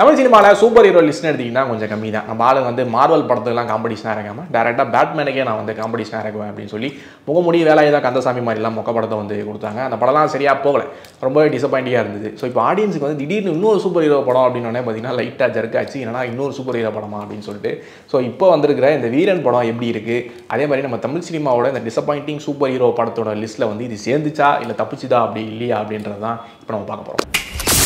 தமிழ் சினிமாவில் super hero லிஸ்ட்னு எடுத்திங்கன்னா கொஞ்சம் கம்மி தான் நம்ம ஆளு வந்து மார்வல் படத்துக்குலாம் காம்படிஷனாக இருக்காமல் டேரெக்டாக பேட்மேனுக்கே நான் வந்து காம்படிஷனாக இருக்குவேன் அப்படின்னு சொல்லி முகமுடி வேலையை தான் கந்தசாமி மாதிரிலாம் மொக்க படத்தை வந்து கொடுத்தாங்க அந்த படம்லாம் சரியாக போகல ரொம்பவே டிசப்பாயிண்டிங்காக இருந்தது ஸோ இப்போ ஆடியன்ஸுக்கு வந்து திடீர்னு இன்னொரு சூப்பர் ஹீரோ படம் அப்படின்னு பார்த்தீங்கன்னா லைட்டாக ஜர்க்காச்சு என்னன்னா இன்னொரு சூப்பர் ஹீரோ படமா அப்படின்னு சொல்லிட்டு ஸோ இப்போ வந்திருக்கிற இந்த வீரன் படம் எப்படி இருக்குது அதே மாதிரி நம்ம தமிழ் சினிமாவோட இந்த டிசப்பாயிண்டிங் சூப்பர் ஹீரோ படத்தோட லிஸ்ட்டில் வந்து இது சேர்ந்துச்சா இல்லை தப்பிச்சுதா அப்படி இல்லையா அப்படின்றது தான் இப்போ நம்ம பார்க்க போகிறோம்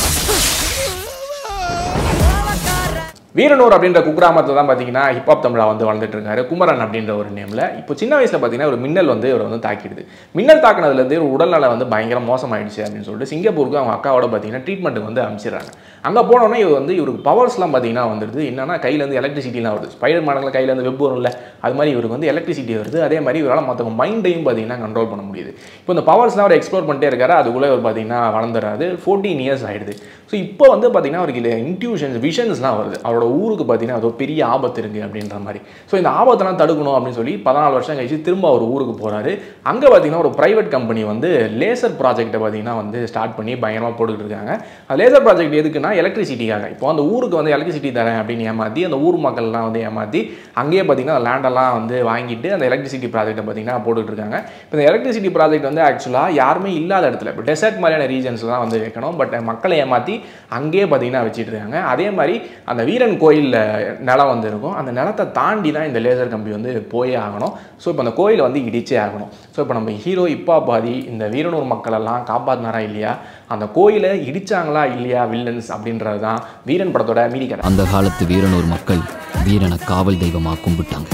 வீரனூர் அப்படின்ற குக்கிராமத்தில் தான் பார்த்தீங்கன்னா ஹிப்ஹாப் தமிழா வந்து வளர்ந்துட்டு இருக்காரு குமரன் அப்படின்ற ஒரு நேமில் இப்போ சின்ன வயசில் பார்த்தீங்கன்னா ஒரு மின்னல் வந்து இவர் வந்து தாக்கிடுது மின்னல் தாக்குனதுலேருந்து ஒரு உடல்நலம் வந்து பயங்கர மோசமாயிடுச்சு அப்படின்னு சொல்லிட்டு சிங்கப்பூருக்கு அவங்க அக்காவோட பார்த்தீங்கன்னா ட்ரீட்மெண்ட்டுக்கு வந்து அனுப்பிச்சிடுறாங்க அங்கே போனோன்னே இவர் வந்து இவருக்கு பவர்ஸ்லாம் பார்த்தீங்கன்னா வந்துடுது என்னன்னா கையிலேருந்து எலக்ட்ரிசிட்டிலாம் வருது ஸ்பைடர் மேனில் கையிலேருந்து வெப் வரும்ல அது மாதிரி இவருக்கு வந்து எலக்ட்ரிசிட்டி வருது அதே மாதிரி இவரால் மற்றவங்க மைண்டையும் பார்த்தீங்கன்னா கண்ட்ரோல் பண்ண முடியுது இப்போ இந்த பவர்ஸ்லாம் அவர் எக்ஸ்ப்ளோர் பண்ணிட்டே இருக்காரு அதுக்குள்ளே இவர் பார்த்தீங்கன்னா வளர்ந்துறாரு ஃபோர்டீன் இயர்ஸ் ஆயிடுது ஸோ இப்போ வந்து பார்த்தீங்கன்னா அவருக்கு இல்லை இன்ட்யூஷன்ஸ் விஷன்ஸ்லாம் வருது அவரோட ஊருக்கு பார்த்தீங்கன்னா அது ஒரு பெரிய ஆபத்து இருக்குது அப்படின்ற மாதிரி ஸோ இந்த ஆபத்தெல்லாம் தடுக்கணும் அப்படின்னு சொல்லி பதினாலு வருஷம் கழிச்சு திரும்ப அவர் ஊருக்கு போகிறாரு அங்கே பார்த்தீங்கன்னா ஒரு ப்ரைவேட் கம்பெனி வந்து லேசர் ப்ராஜெக்ட்டை பார்த்தீங்கன்னா வந்து ஸ்டார்ட் பண்ணி பயங்கரமாக போட்டுக்கிட்டு இருக்காங்க அந்த லேசர் ப்ராஜெக்ட் எதுக்குன்னா எலக்ட்ரிசிட்டிக்காக இப்போ அந்த ஊருக்கு வந்து எலக்ட்ரிசிட்டி தரேன் அப்படின்னு ஏமாற்றி அந்த ஊர் மக்கள்லாம் வந்து ஏமாற்றி அங்கேயே பார்த்தீங்கன்னா லேண்டெல்லாம் வந்து வாங்கிட்டு அந்த எலக்ட்ரிசிட்டி ப்ராஜெக்ட்டை பார்த்தீங்கன்னா போட்டுட்டு இருக்காங்க இப்போ இந்த எலக்ட்ரிசிட்டி ப்ராஜெக்ட் வந்து ஆக்சுவலாக யாருமே இல்லாத இடத்துல இப்போ டெசர்ட் மாதிரியான ரீஜன்ஸ் தான் வந்து வைக்கணும் பட் மக்களை ஏமாற்றி அங்கேயே பார்த்தீங்கன்னா வச்சுட்டு இருக்காங்க அதே மாதிரி அந்த வீரன் கோயிலில் நிலம் வந்து இருக்கும் அந்த நிலத்தை தாண்டி தான் இந்த லேசர் கம்பி வந்து போயே ஆகணும் ஸோ இப்போ அந்த கோயிலை வந்து இடிச்சே ஆகணும் ஸோ இப்போ நம்ம ஹீரோ இப்போ பாதி இந்த வீரனூர் மக்களெல்லாம் காப்பாற்றினாரா இல்லையா அந்த கோயிலை இடிச்சாங்களா இல்லையா வில்லன்ஸ் அப்படின்றது தான் வீரன் படத்தோட மீதி கதை அந்த காலத்து வீரனூர் மக்கள் வீரனை காவல் தெய்வமா கும்பிட்டாங்க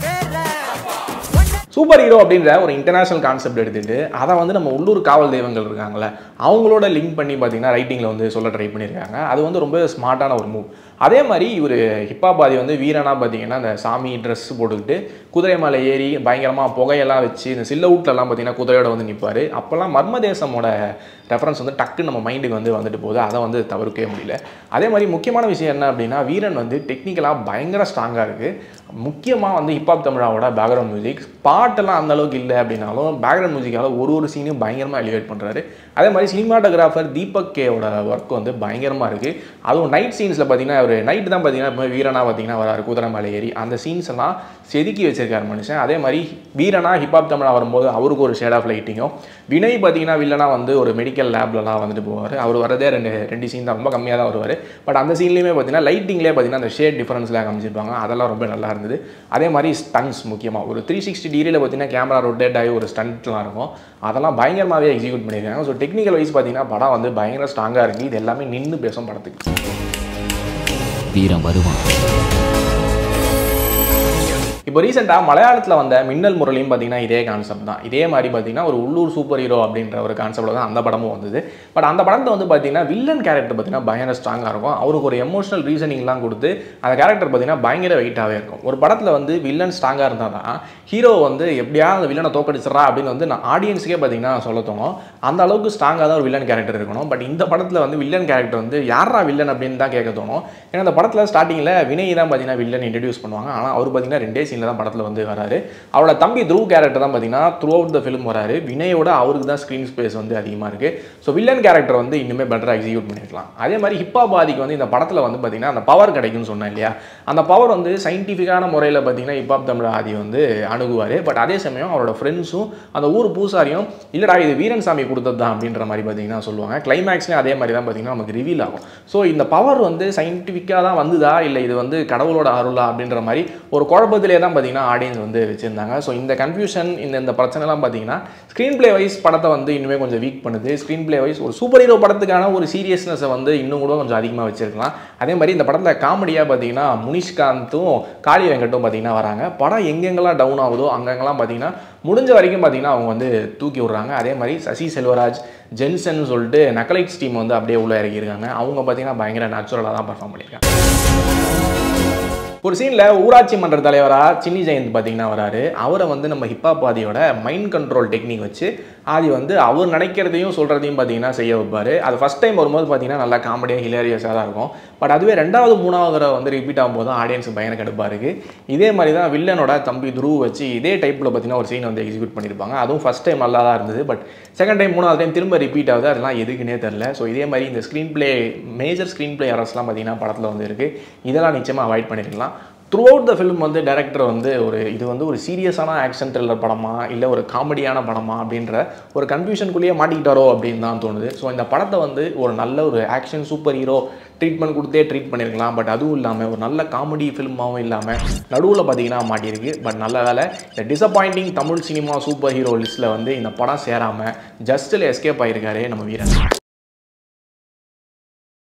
சூப்பர் ஹீரோ அப்படின்ற ஒரு இன்டர்நேஷனல் கான்செப்ட் எடுத்துட்டு அதை வந்து நம்ம உள்ளூர் காவல் தெய்வங்கள் இருக்காங்கல்ல அவங்களோட லிங்க் பண்ணி பார்த்தீங்கன்னா ரைட்டிங்கில் வந்து சொல்ல ட்ரை பண்ணியிருக்காங்க அது வந்து ரொம்ப ஸ்மார்ட்டான ஒரு மூவ் அதே மாதிரி இவர் ஹிப்பாபாதி வந்து வீரனா பார்த்தீங்கன்னா அந்த சாமி ட்ரெஸ் போட்டுக்கிட்டு குதிரை மலை ஏறி பயங்கரமாக புகையெல்லாம் வச்சு இந்த சில்ல வீட்லலாம் பார்த்தீங்கன்னா குதிரையோட வந்து நிற்பார் அப்போல்லாம் மர்ம தேசமோட ரெஃபரன்ஸ் வந்து டக்குன்னு நம்ம மைண்டுக்கு வந்து வந்துட்டு போகுது அதை வந்து தவிர்க்கவே முடியல அதே மாதிரி முக்கியமான விஷயம் என்ன அப்படின்னா வீரன் வந்து டெக்னிக்கலாக பயங்கர ஸ்ட்ராங்காக இருக்குது முக்கியமாக வந்து ஹிப்ஹாப் தமிழாவோட பேக்ரவுண்ட் மியூசிக் பாட்டெல்லாம் அந்த அளவுக்கு இல்லை அப்படின்னாலும் பேக்ரவுண்ட் மியூசிக்கால் ஒரு ஒரு சீனையும் பயங்கரமாக எலிவேட் பண்ணுறாரு அதே மாதிரி சினிமாட்டோகிராஃபர் தீபக் கேவோட ஒர்க் வந்து பயங்கரமாக இருக்குது அதுவும் நைட் சீன்ஸில் பார்த்தீங்கன்னா ஒரு நைட் தான் பார்த்தீங்கன்னா இப்போ வீரனா பார்த்தீங்கன்னா வராரு குதிரை மேலே ஏறி அந்த சீன்ஸ் எல்லாம் செதுக்கி வச்சிருக்காரு மனுஷன் அதே மாதிரி வீரனா ஹிப்ஹாப் தமிழா வரும்போது அவருக்கு ஒரு ஷேட் ஆஃப் லைட்டிங்கும் வினய் பார்த்தீங்கன்னா வில்லனா வந்து ஒரு மெடிக்கல் லேப்லலாம் வந்துட்டு போவார் அவர் வரதே ரெண்டு ரெண்டு சீன் தான் ரொம்ப கம்மியாக தான் வருவார் பட் அந்த சீன்லேயுமே பார்த்தீங்கன்னா லைட்டிங்லேயே பார்த்தீங்கன்னா அந்த ஷேட் டிஃபரன்ஸ்லாம் காமிச்சிருப்பாங்க அதெல்லாம் ரொம்ப நல்லா இருந்தது அதே மாதிரி ஸ்டன்ஸ் முக்கியமாக ஒரு த்ரீ சிக்ஸ்டி டிகிரியில் பார்த்தீங்கன்னா கேமரா ரொட்டேட் ஆகி ஒரு ஸ்டண்ட்லாம் இருக்கும் அதெல்லாம் பயங்கரமாகவே எக்ஸிக்யூட் பண்ணியிருக்காங்க ஸோ டெக்னிக்கல் வைஸ் பார்த்தீங்கன்னா படம் வந்து பயங்கர ஸ்ட்ராங்காக இருக்குது இது எல்லாமே நின்று பேசும் படத்துக்கு வீரன் வருவான் இப்போ ரீசெண்டாக மலையாளத்தில் வந்த மின்னல் முரளியும் பார்த்தீங்கன்னா இதே கான்செப்ட் தான் இதே மாதிரி பார்த்தீங்கன்னா ஒரு உள்ளூர் சூப்பர் ஹீரோ அப்படின்ற ஒரு கான்செப்டில் தான் அந்த படமும் வந்தது பட் அந்த படத்தை வந்து பார்த்தீங்கன்னா வில்லன் கேரக்டர் பார்த்தீங்கன்னா பயங்கர ஸ்ட்ராங்காக இருக்கும் அவருக்கு ஒரு எமோஷனல் ரீசனிங்லாம் கொடுத்து அந்த கேரக்டர் பார்த்தீங்கன்னா பயங்கர வெயிட்டாகவே இருக்கும் ஒரு படத்தில் வந்து வில்லன் ஸ்ட்ராங்காக இருந்தால் தான் ஹீரோ வந்து எப்படியாவது அந்த வில்லனை தோக்கடிச்சிடறா அப்படின்னு வந்து நான் ஆடியன்ஸுக்கே பார்த்தீங்கன்னா சொல்ல தோணும் அந்த அளவுக்கு ஸ்ட்ராங்காக தான் ஒரு வில்லன் கேரக்டர் இருக்கணும் பட் இந்த படத்தில் வந்து வில்லன் கேரக்டர் வந்து யாரா வில்லன் அப்படின்னு தான் கேட்க தோணும் ஏன்னா அந்த படத்தில் ஸ்டார்டிங்கில் வினய் தான் பார்த்தீங்கன்னா வில்லன் இன்ட்ரடியூஸ் பண்ணுவாங்க ஆனால் அவர் பார்த்தீங்கன்னா ரெண்டே சீனில் தான் படத்தில் வந்து வராரு அவரோட தம்பி த்ரூ கேரக்டர் தான் பார்த்தீங்கன்னா த்ரூ அவுட் த ஃபிலிம் வராரு வினயோட அவருக்கு தான் ஸ்க்ரீன் ஸ்பேஸ் வந்து அதிகமாக இருக்குது ஸோ வில்லன் கேரக்டர் வந்து இன்னுமே பெட்டராக எக்ஸிக்யூட் பண்ணிருக்கலாம் அதே மாதிரி ஹிப்பாபாதிக்கு வந்து இந்த படத்தில் வந்து பார்த்தீங்கன்னா அந்த பவர் கிடைக்கும்னு சொன்னேன் இல்லையா அந்த பவர் வந்து சயின்டிஃபிக்கான முறையில் பார்த்தீங்கன்னா ஹிப்ஹாப் தமிழ் ஆதி வந்து அணுகுவார் பட் அதே சமயம் அவரோட ஃப்ரெண்ட்ஸும் அந்த ஊர் பூசாரியும் இல்லடா இது வீரன் சாமி கொடுத்தது தான் அப்படின்ற மாதிரி பார்த்தீங்கன்னா சொல்லுவாங்க கிளைமேக்ஸ்லேயும் அதே மாதிரி தான் பார்த்தீங்கன்னா நமக்கு ரிவீல் ஆகும் ஸோ இந்த பவர் வந்து சயின்டிஃபிக்காக தான் வந்துதா இல்லை இது வந்து கடவுளோட அருளா அப்படின்ற மாதிரி ஒரு குழப்பத்திலே தான் பார்த்தீங்கன்னா ஆடியன்ஸ் வந்து வச்சுருந்தாங்க ஸோ இந்த கன்ஃபியூஷன் இந்த இந்த பிரச்சனைலாம் பார்த்தீங்கன்னா ஸ்க்ரீன் பிளே வைஸ் படத்தை வந்து இன்னுமே கொஞ்சம் வீக் பண்ணுது ஸ்க்ரீன் பிளே வைஸ் ஒரு சூப்பர் ஹீரோ படத்துக்கான ஒரு சீரியஸ்னஸை வந்து இன்னும் கூட கொஞ்சம் அதிகமாக வச்சிருக்கலாம் அதே மாதிரி இந்த படத்தில் காமெடியாக பார்த்தீங்கன்னா முனிஷ்காந்தும் காளி வெங்கட்டும் பார்த்தீங்கன்னா வராங்க படம் எங்கெங்கெல்லாம் டவுன் ஆகுதோ அங்கங்கெல்லாம் பார்த்தீங்கன்னா முடிஞ்ச வரைக்கும் பார்த்தீங்கன்னா அவங்க வந்து தூக்கி விடுறாங்க அதே மாதிரி சசி செல்வராஜ் ஜென்சன் சொல்லிட்டு நக்கலைட்ஸ் டீம் வந்து அப்படியே உள்ள இறங்கியிருக்காங்க அவங்க பார்த்தீங்கன்னா பயங்கர நேச்சுரலாக தான் பர்ஃபார்ம் பண்ணியிருக்காங்க ஒரு சீனில் ஊராட்சி மன்ற தலைவராக சின்னி ஜெயந்த் பார்த்தீங்கன்னா வராரு அவரை வந்து நம்ம ஹிப்ஹாப் ஆதியோட மைண்ட் கண்ட்ரோல் டெக்னிக் வச்சு ஆதி வந்து அவர் நினைக்கிறதையும் சொல்கிறதையும் பார்த்தீங்கன்னா செய்ய வைப்பார் அது ஃபஸ்ட் டைம் வரும்போது பார்த்தீங்கன்னா நல்லா காமெடியாக ஹிலேரியஸாக தான் இருக்கும் பட் அதுவே ரெண்டாவது மூணாவது தடவை வந்து ரிப்பீட் ஆகும்போது தான் ஆடியன்ஸ் பயங்கர கடுப்பாக இருக்குது இதே மாதிரி தான் வில்லனோட தம்பி துருவ் வச்சு இதே டைப்பில் பார்த்தீங்கன்னா ஒரு சீன் வந்து எக்ஸிக்யூட் பண்ணியிருப்பாங்க அதுவும் ஃபஸ்ட் டைம் நல்லா தான் இருந்தது பட் செகண்ட் டைம் மூணாவது டைம் திரும்ப ரிப்பீட் ஆகுது அதெல்லாம் எதுக்குன்னே தெரில ஸோ இதே மாதிரி இந்த screen play major screen play எரர்ஸ்லாம் பார்த்தீங்கன்னா படத்தில் வந்து இருக்குது இதெல்லாம் நிச்சயமாக அவாய்ட் பண்ணிருக்கலாம் த்ரூ அவுட் த ஃபிலிம் வந்து டேரக்டர் வந்து ஒரு இது வந்து ஒரு சீரியஸான ஆக்ஷன் த்ரில்லர் படமா இல்லை ஒரு காமெடியான படமா அப்படின்ற ஒரு கன்ஃபியூஷனுக்குள்ளேயே மாட்டிக்கிட்டாரோ அப்படின்னு தான் தோணுது ஸோ இந்த படத்தை வந்து ஒரு நல்ல ஒரு ஆக்ஷன் சூப்பர் ஹீரோ ட்ரீட்மெண்ட் கொடுத்தே ட்ரீட் பண்ணியிருக்கலாம் பட் அதுவும் இல்லாமல் ஒரு நல்ல காமெடி ஃபிலிமாகவும் இல்லாமல் நடுவில் பார்த்தீங்கன்னா மாட்டியிருக்கு பட் நல்ல வேலை இந்த disappointing Tamil cinema super hero லிஸ்ட்டில் வந்து இந்த படம் சேராமல் ஜஸ்ட்டில் எஸ்கேப் ஆகிருக்காரு நம்ம வீரன்